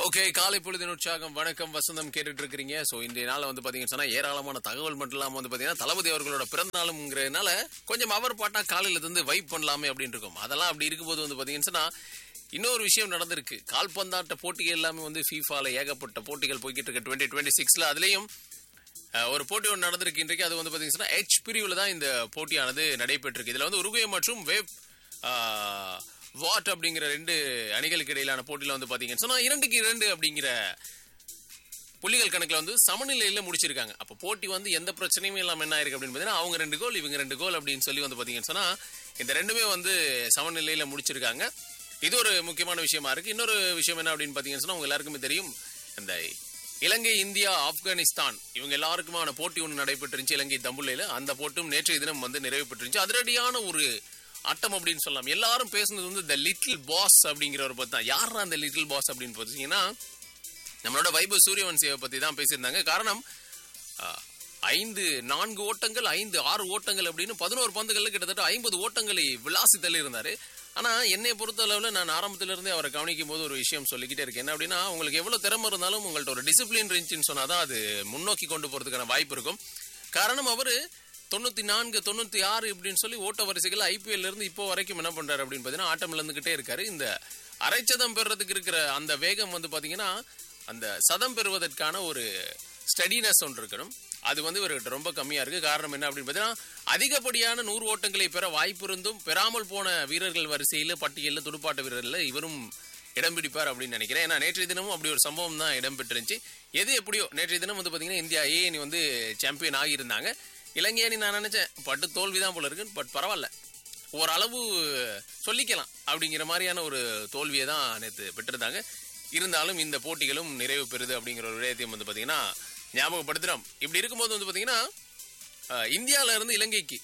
okay காலை பொழுதின் உற்சாகம் வணக்கம் வசந்தம் கேட்டுட்டு இருக்கிறீங்க சோ இன்றைய நாள் வந்து பாத்தீங்கன்னு சொன்னா ஏராளமான தகவல் மட்டும் இல்லாம வந்து பாத்தீங்கன்னா தளபதி அவர்களோட பிறந்த நாளுங்கிறதுனால கொஞ்சம் அவர் பாட்டா காலையில இருந்து வைப் பண்ணலாமே அப்படின்னு இருக்கும் அதெல்லாம் அப்படி இருக்கும்போது வந்து பாத்தீங்கன்னு சொன்னா இன்னொரு விஷயம் நடந்திருக்கு கால்பந்தாட்ட போட்டிகள் எல்லாமே வந்து ஃபீஃபால ஏகப்பட்ட போட்டிகள் போய்கிட்டு இருக்கு டுவெண்ட்டி டுவெண்ட்டி சிக்ஸ்ல அதுலயும் அஹ், ஒரு போட்டி ஒன்று நடந்திருக்கு இன்றைக்கு அது வந்து பாத்தீங்கன்னா எச் பிரிவில் தான் இந்த போட்டியானது நடைபெற்றிருக்கு இதுல வந்து உருகுவே மற்றும் வேவ் வாட் அப்படிங்கிற ரெண்டு அணிகளுக்கு இடையிலான போட்டியில வந்து பாத்தீங்கன்னு சொன்னா இரண்டுக்கு இரண்டு அப்படிங்கிற புள்ளிகள் கணக்குல வந்து சமநிலையில முடிச்சிருக்காங்க அப்ப போட்டி வந்து எந்த பிரச்சனையும் இல்லாம என்ன ஆயிருக்கு அப்படின்னு பாத்தீங்கன்னா அவங்க ரெண்டு கோல் இவங்க ரெண்டு கோல் அப்படின்னு சொல்லி வந்து பாத்தீங்கன்னு சொன்னா இந்த ரெண்டுமே வந்து சமநிலையில முடிச்சிருக்காங்க இது ஒரு முக்கியமான விஷயமா இருக்கு இன்னொரு விஷயம் என்ன அப்படின்னு பாத்தீங்கன்னு சொன்னா உங்க எல்லாருக்குமே தெரியும் இந்த இலங்கை இந்தியா ஆப்கானிஸ்தான் இவங்க எல்லாருக்குமான போட்டி ஒன்று நடைபெற்றிருந்துச்சு இலங்கை தம்புள்ளையில அந்த போட்டும் நேற்றைய தினம் வந்து நிறைவு பெற்றிருந்துச்சு அதிரடியான ஒரு ஆட்டம் அப்படின்னு சொல்லலாம் எல்லாரும் பேசுனது வந்து த லிட்டில் பாஸ் அப்படிங்கிற ஒரு பத்தி தான் யாரா அந்த லிட்டில் பாஸ் அப்படின்னு பார்த்தீங்கன்னா நம்மளோட வைபவ் சூரியவன்சியை பத்தி தான் பேசியிருந்தாங்க காரணம் ஆஹ், ஐந்து நான்கு ஓட்டங்கள் ஐந்து ஆறு ஓட்டங்கள் அப்படின்னு பதினோரு பந்துகள்ல கிட்டத்தட்ட ஐம்பது ஓட்டங்களை விளாசி தள்ளி இருந்தாரு ஆனா என்னை பொறுத்த அளவுல நான் ஆரம்பத்துல இருந்தே அவரை கவனிக்கும் போது ஒரு விஷயம் சொல்லிக்கிட்டே இருக்கேன் என்ன அப்படின்னா உங்களுக்கு எவ்வளவு திறமை இருந்தாலும் உங்கள்ட்ட ஒரு டிசிப்ளின் இருந்துச்சுன்னு சொன்னாதான் அது முன்னோக்கி கொண்டு போறதுக்கான வாய்ப்பு இருக்கும் காரணம் அவரு தொண்ணூத்தி நான்கு தொண்ணூத்தி ஆறு இப்படின்னு சொல்லி ஓட்ட வரிசைகள் ஐபிஎல் இருந்து இப்போ வரைக்கும் என்ன பண்றாரு அப்படின்னு பாத்தீங்கன்னா ஆட்டம் இழந்துகிட்டே இருக்காரு இந்த அரைச்சதம் பெறுறதுக்கு இருக்கிற அந்த வேகம் வந்து பாத்தீங்கன்னா அந்த சதம் பெறுவதற்கான ஒரு ஸ்டடினஸ் ஒன்று இருக்கணும் அது வந்து இவர்கிட்ட ரொம்ப கம்மியா இருக்கு காரணம் என்ன அப்படின்னு பாத்தீங்கன்னா அதிகப்படியான நூறு ஓட்டங்களை பெற வாய்ப்பு இருந்தும் பெறாமல் போன வீரர்கள் வரிசையில பட்டியலில் துடுப்பாட்ட வீரர்ல இவரும் இடம் பிடிப்பார் அப்படின்னு நினைக்கிறேன் ஏன்னா நேற்றைய தினமும் அப்படி ஒரு சம்பவம் தான் இடம் பெற்றிருந்துச்சு எது எப்படியோ நேற்றைய தினம் வந்து பாத்தீங்கன்னா இந்தியா ஏ அணி வந்து சாம்பியன் ஆகியிருந்தாங்க இலங்கை அணி நான் நினைச்சேன் பட்டு தோல்வி தான் போல இருக்கு பட் பரவாயில்ல ஓரளவு சொல்லிக்கலாம் அப்படிங்கிற மாதிரியான ஒரு தோல்வியை தான் நேற்று பெற்றிருந்தாங்க இருந்தாலும் இந்த போட்டிகளும் நிறைவு பெறுது அப்படிங்கிற ஒரு விடயத்தையும் வந்து பாத்தீங்கன்னா ஞாபகப்படுத்துறோம் இப்படி இருக்கும்போது வந்து பாத்தீங்கன்னா அஹ், இந்தியால இருந்து இலங்கைக்கு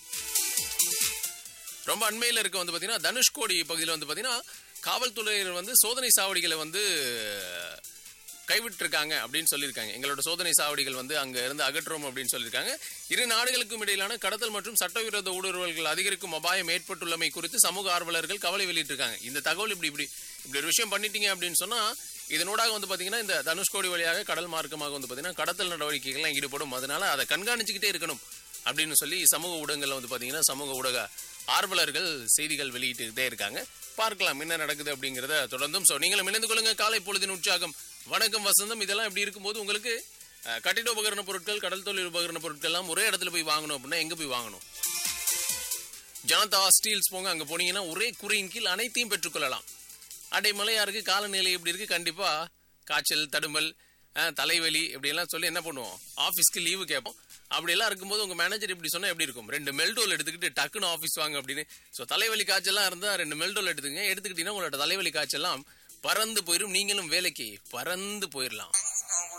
ரொம்ப அண்மையில் இருக்க வந்து பாத்தீங்கன்னா தனுஷ்கோடி பகுதியில் வந்து பாத்தீங்கன்னா காவல்துறையினர் வந்து சோதனை சாவடிகளை வந்து கைவிட்டிருக்காங்க அப்படின்னு சொல்லியிருக்காங்க எங்களோட சோதனை சாவடிகள் வந்து அங்க இருந்து அகற்றுறோம் அப்படின்னு சொல்லியிருக்காங்க இரு நாடுகளுக்கும் இடையிலான கடத்தல் மற்றும் சட்டவிரோத ஊடுருவல்கள் அதிகரிக்கும் அபாயம் ஏற்பட்டுள்ளமை குறித்து சமூக ஆர்வலர்கள் கவலை வெளியிட்டிருக்காங்க இந்த தகவல் இப்படி இப்படி இப்படி ஒரு விஷயம் பண்ணிட்டீங்க அப்படின்னு சொன்னா இதனூடாக வந்து பாத்தீங்கன்னா இந்த தனுஷ்கோடி வழியாக கடல் மார்க்கமாக வந்து பாத்தீங்கன்னா கடத்தல் நடவடிக்கைகள்லாம் ஈடுபடும் அதனால அதை கண்காணிச்சுக்கிட்டே இருக்கணும் அப்படின்னு சொல்லி சமூக ஊடகங்கள்ல வந்து பாத்தீங்கன்னா சமூக ஊடக ஆர்வலர்கள் செய்திகள் வெளியிட்டுக்கிட்டே இருக்காங்க பார்க்கலாம் என்ன நடக்குது அப்படிங்கறத தொடர்ந்தும் சோ நீங்களும் இணைந்து கொள்ளுங்க காலை பொழுதின் உற்சாகம் வணக்கம் வசந்தம் இதெல்லாம் இப்படி இருக்கும்போது உங்களுக்கு அஹ், கட்டிட உபகரண பொருட்கள் கடல் தொழில் உபகரண பொருட்கள் எல்லாம் ஒரே இடத்துல போய் வாங்கணும் அப்படின்னா எங்க போய் வாங்கணும் ஜனதா ஸ்டீல்ஸ் போங்க அங்க போனீங்கன்னா ஒரே குறியின் கீழ் அனைத்தையும் பெற்றுக்கொள்ளலாம் அடைமலையா இருக்கு காலநிலை எப்படி இருக்கு கண்டிப்பா காய்ச்சல் தடுமல் அஹ், தலைவலி இப்படி எல்லாம் சொல்லி என்ன பண்ணுவோம் ஆபீஸ்க்கு லீவு கேட்போம் அப்படி எல்லாம் இருக்கும்போது உங்க மேனேஜர் இப்படி சொன்னா எப்படி இருக்கும் ரெண்டு மெல்டோல் எடுத்துக்கிட்டு டக்குன்னு ஆபீஸ் வாங்க அப்படின்னு சோ தலைவலி காய்ச்சல்லாம் இருந்தா ரெண்டு மெல்டோல் எடுத்துங்க எடுத்துக்கிட்டீங்கன்னா உங்களோட தலைவலி காய்ச்சல்லாம் பறந்து போயிடும் நீங்களும் வேலைக்கு பறந்து போயிடலாம்